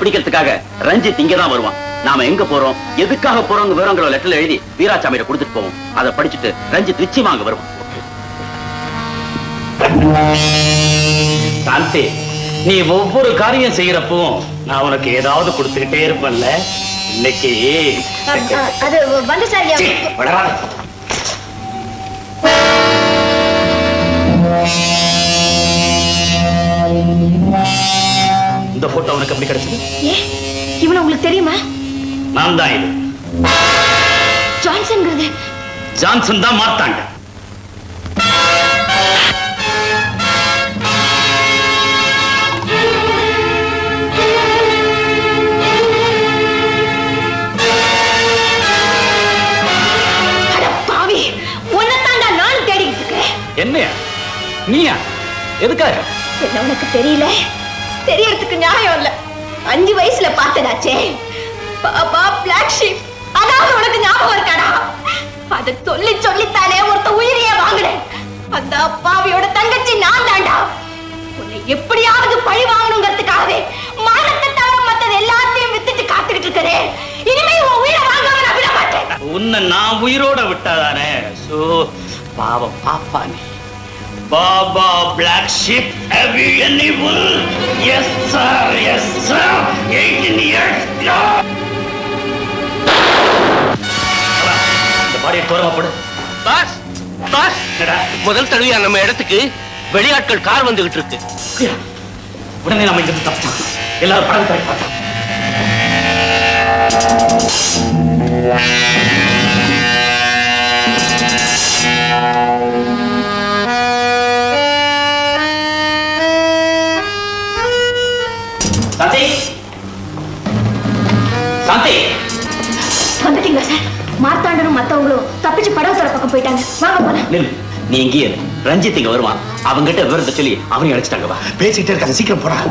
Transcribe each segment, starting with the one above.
பிடிக்கிறதுக்காக ரஞ்சித் இங்க தான் வருவான் நாம எங்க போறோம் எதுக்காக போறோம் விவரங்கள லெட்டர்ல எழுதி வீராசாமியிட கொடுத்துட்டு போவோம் அதை படிச்சுட்டு ரஞ்சித் நிச்சயமா அங்க வருவான் சாந்தி நீ ஒவ்வொரு காரியம் செய்யறப்பவும் நான் உனக்கு ஏதாவது கொடுத்துக்கிட்டே இருப்பேன்ல இன்னைக்கு அது வந்து சார் சீ, வளராத. இந்த போட்டோ உனக்கு எப்படி கிடைச்சது ஏ இவனை உங்களுக்கு தெரியுமா நான் தான் இது ஜான்சன்ங்கிறது ஜான்சன் தான் மாத்தாங்க அட பாவி உன்னைத்தாண்டா நானும் தேடிக்கிட்டு இருக்கேன் என்னையா நீயா எதுக்காக என்ன உனக்கு தெரியல தெரியறதுக்கு நியாயம் இல்ல அஞ்சு வயசுல பார்த்ததாச்சே பாப்பா பிளாக் ஷீப் அதாவது உனக்கு ஞாபகம் இருக்காடா அத சொல்லி சொல்லித்தானே ஒருத்த உயிரையே வாங்கினேன் அந்த அப்பாவியோட தங்கச்சி நான் தாண்டா உன்னை எப்படியாவது பழி வாங்கணுங்கிறதுக்காகவே மானத்தை தவிர மத்தது எல்லாத்தையும் வித்துட்டு காத்துக்கிட்டு இருக்கிறேன் இனிமே உன் உயிரை வாங்காம நான் விட மாட்டேன் உன்னை நான் உயிரோட விட்டாதானே சோ பாவம் பாப்பா நீ baa baa black sheep have you any wool yes sir yes sir 18 years இந்த பாடியை தோரமா போடு பாஸ் பாஸ் முதல் தடவையா நம்ம இடத்துக்கு வெளியாட்கள் கார் வந்துகிட்டு இருக்கு உடனே நம்ம இங்கிருந்து தப்பிச்சோம் எல்லாரும் படம் கரெக்ட் பார்த்தோம் சாந்தி சாந்தி வந்துட்டீங்களா சார் மார்த்தாண்டனும் மத்தவங்களும் தப்பிச்சு படகு தர பக்கம் போயிட்டாங்க வாங்க போலாம் நில் நீ இங்கே இரு. ரஞ்சித் இங்க வருவான் அவன்கிட்ட விவரத்தை சொல்லி அவனையும் அழைச்சிட்டாங்க வா பேசிக்கிட்டே இருக்காது சீக்கிரம் போடா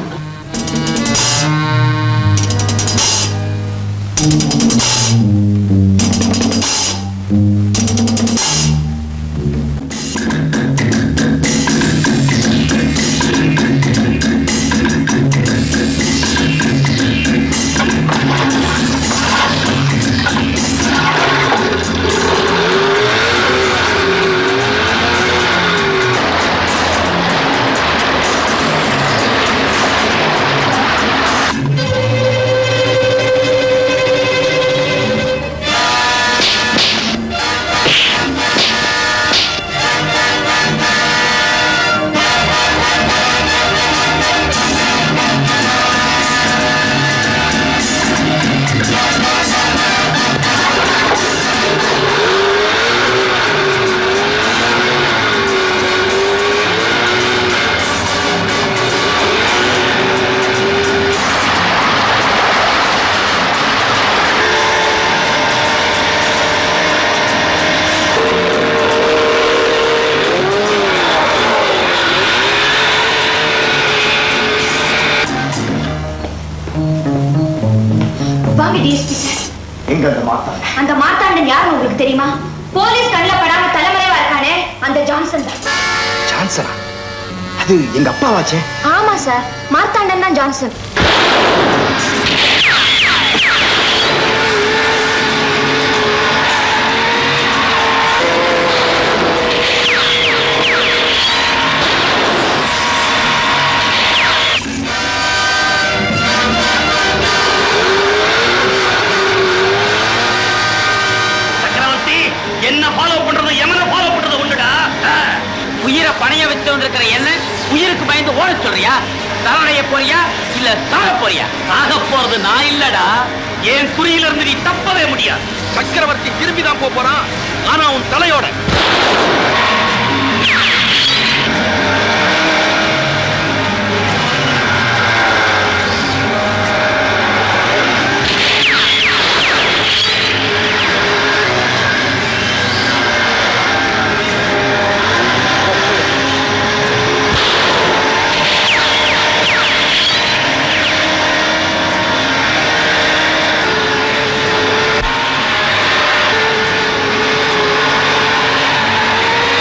வாங்க டிஎஸ்பி சார் எங்க அந்த மாத்தா அந்த மார்த்தாண்டன் யாருன்னு உங்களுக்கு தெரியுமா போலீஸ் கண்ணில் படாம தலைமறைவா இருக்கானே அந்த ஜான்சன் தான் சான்சரா அது எங்க அப்பாவாச்சே ஆமா சார் மார்த்தாண்டன் தான் ஜான்சன் சக்கரவர்த்தி என்ன ஃபாலோ பண்றது எமனை ஃபாலோ பண்றது உண்டுடா உயிரை பணைய வச்சு இருக்கிற என்ன உயிருக்கு பயந்து ஓட சொல்றியா சரணடைய போறியா இல்ல சாக போறியா ஆக போறது நான் இல்லடா என் குறியில இருந்து நீ தப்பவே முடியாது சக்கரவர்த்தி திரும்பி தான் போறான் ஆனா உன் தலையோட ஆ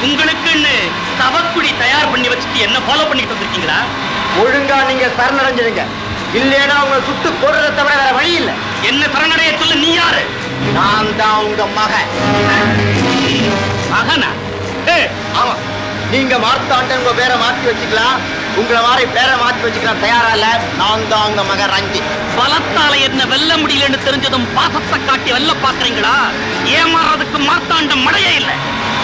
உங்களுக்குன்னு தவக்குடி தயார் பண்ணி வச்சுட்டு என்ன ஃபாலோ பண்ணிட்டு வந்திருக்கீங்களா ஒழுங்கா நீங்க சரணடைஞ்சிருங்க இல்லைன்னா உங்களை சுட்டு போடுறத தவிர வேற வழி இல்ல என்ன சரணடைய சொல்ல நீ யாரு நான் தான் உங்க மகன் மகனா ஏய், ஆமா நீங்க மார்த்தாண்டன் உங்க பேரை மாத்தி வச்சுக்கலாம் உங்களை மாதிரி பேரை மாத்தி வச்சுக்கலாம் தயாரா இல்ல நான் தான் உங்க மகன் ரஞ்சித் பலத்தால என்ன வெல்ல முடியலன்னு தெரிஞ்சதும் பாசத்தை காட்டி வெல்ல பாக்குறீங்களா ஏமாறதுக்கு மாத்தாண்ட மழையே இல்ல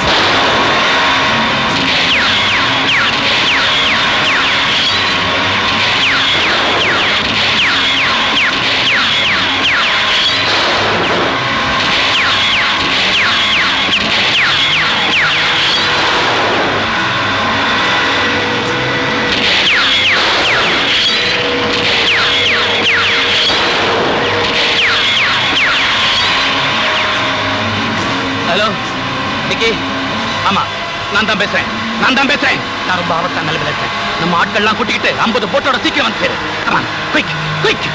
ஹலோ நிக்கி ஆமா நான் தான் பேசுறேன் நான் தான் பேசுறேன் நான் ரொம்ப ஆபத்தான நிலைமையில இருக்கேன் நம்ம ஆட்கள்லாம் கூட்டிக்கிட்டு 50 போட்டோட சீக்கிரம் வந்து சேரு கமான் குயிக் குயிக்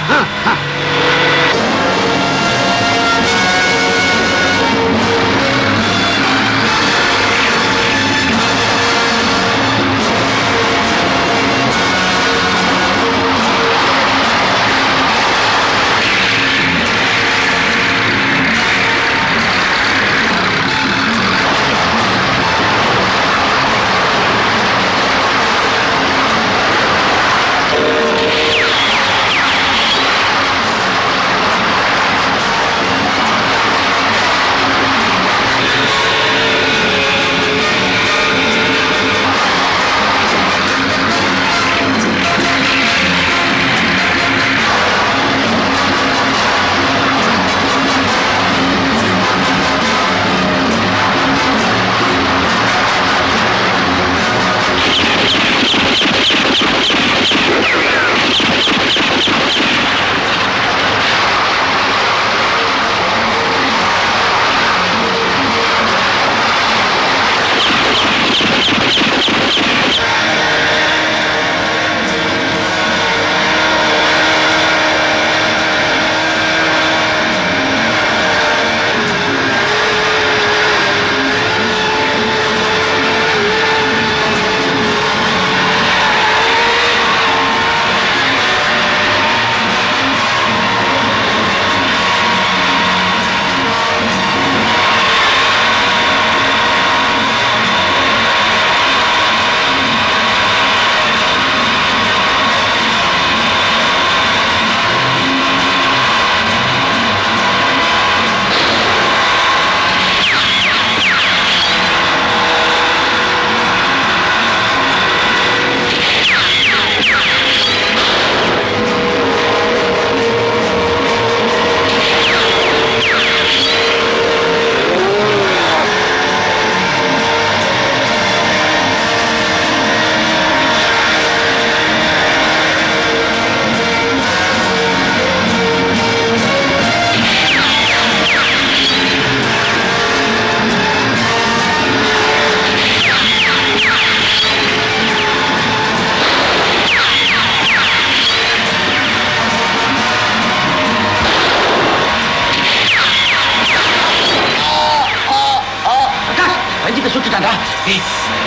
ரஞ்சித்தை சுட்டுட்டாண்டா ஏய்,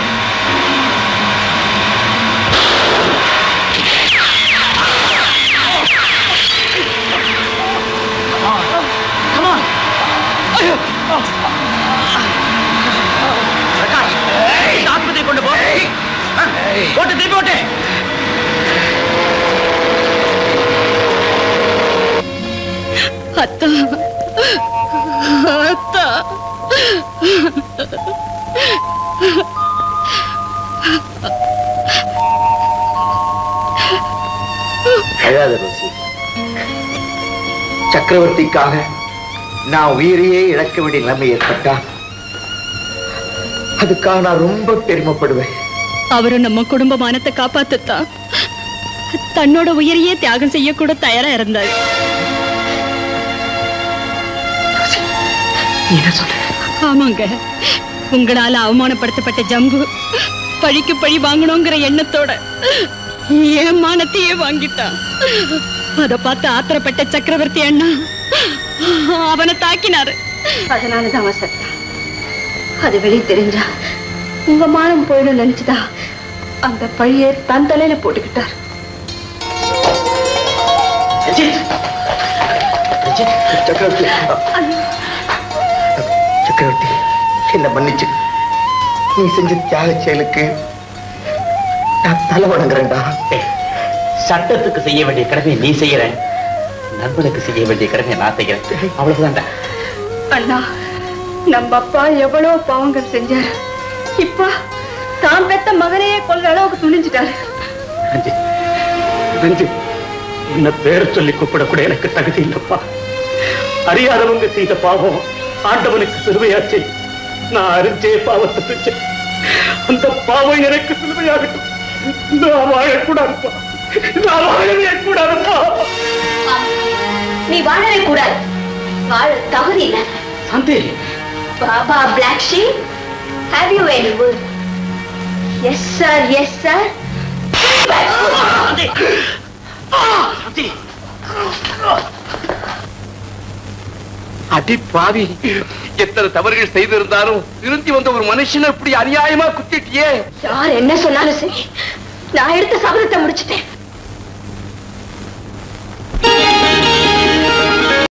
come on. ஐயோ. பிரகாஷ், இந்த ஆஸ்பத்திரி கொண்டு போ போட்டு திருப்பி ஓட்டு அத்தா அத்தா அழாத ரோசி சக்கரவர்த்திக்காக நான் உயிரையே இழக்க வேண்டிய நிலைமை ஏற்பட்டா அதுக்காக நான் ரொம்ப பெருமைப்படுவேன் அவரு நம்ம குடும்ப மானத்தை காப்பாத்தத்தான் தன்னோட உயிரையே தியாகம் செய்ய கூட தயாரா இருந்தாரு நீ என்ன சொல்ற ஆமாங்க உங்களால அவமானப்படுத்தப்பட்ட ஜம்பு பழிக்கு பழி வாங்கணுங்கிற எண்ணத்தோட என் மானத்தையே வாங்கிட்டான் அத பார்த்து ஆத்திரப்பட்ட சக்கரவர்த்தி அண்ணா அவனை தாக்கினாரு அதனாலதான் அவன் செத்தான் அது வெளியே தெரிஞ்சா உங்க மானம் போயிடும் நினைச்சுதா அந்த பழியை தன் தலையில போட்டுக்கிட்டார் ரஞ்சித் ரஞ்சித் சக்கரவர்த்தி சக்கரவர்த்தி என்ன மன்னிச்சு நீ செஞ்ச தியாக செயலுக்கு நான் தலை வணங்குறேன்டா ஏய், சட்டத்துக்கு செய்ய வேண்டிய கடமையை நீ செய்யற நண்பனுக்கு செய்ய வேண்டிய கடமையை நான் செய்யறேன் அவ்வளவுதான்டா அண்ணா நம்ம அப்பா எவ்வளவு பாவங்கள் செஞ்சார் இப்ப தான் பெத்த மகனையே கொல்ற அளவுக்கு துணிஞ்சிட்டாரு ரஞ்சித் ரஞ்சித் என்ன பேர் சொல்லி கூப்பிடக்கூட எனக்கு தகுதி இல்லப்பா அறியாதவங்க செய்த பாவம் ஆண்டவனுக்கு சிலுவையாச்சு நான் அறிஞ்சே பாவத்தை செஞ்சேன் அந்த பாவம் எனக்கு சிலுவையாகட்டும் நான் வாழக்கூடாதுப்பா நான் வாழவே கூடாதுப்பா நீ வாழவே கூடாது வாழ தகுதி இல்ல Shanthi baa baa black sheep have you any word yes sir yes sir அடி பாவி எத்தனை தவறுகள் செய்திருந்தாலும் திருந்தி வந்த ஒரு மனுஷனை இப்படி அநியாயமா குத்திட்டியே யார் என்ன சொன்னாலும் சரி நான் எடுத்த சபதத்தை முடிச்சிட்டேன்